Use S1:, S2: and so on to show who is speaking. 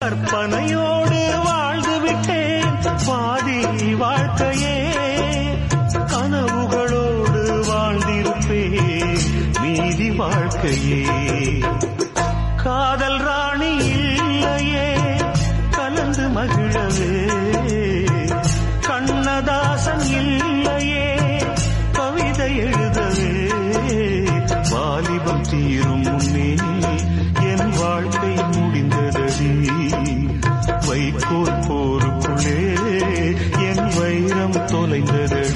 S1: கற்பனையோடு வாழ்ந்து விட்டேன் பாதி வாழ்க்கையே கனவுகளோடு வாழ்ந்திருப்பேன் மீதி வாழ்க்கையே காதல் ராணி இல்லையே கலந்து மகிழவே கண்ணதாசன் இல்லையே கவிதை எழுதவே வாலிபம் தீரும் முன்னே என் வாழ்க்கை முடிந்ததடி வைக்கோல் போருக்குள்ளே என் வைரம் தொலைந்ததடி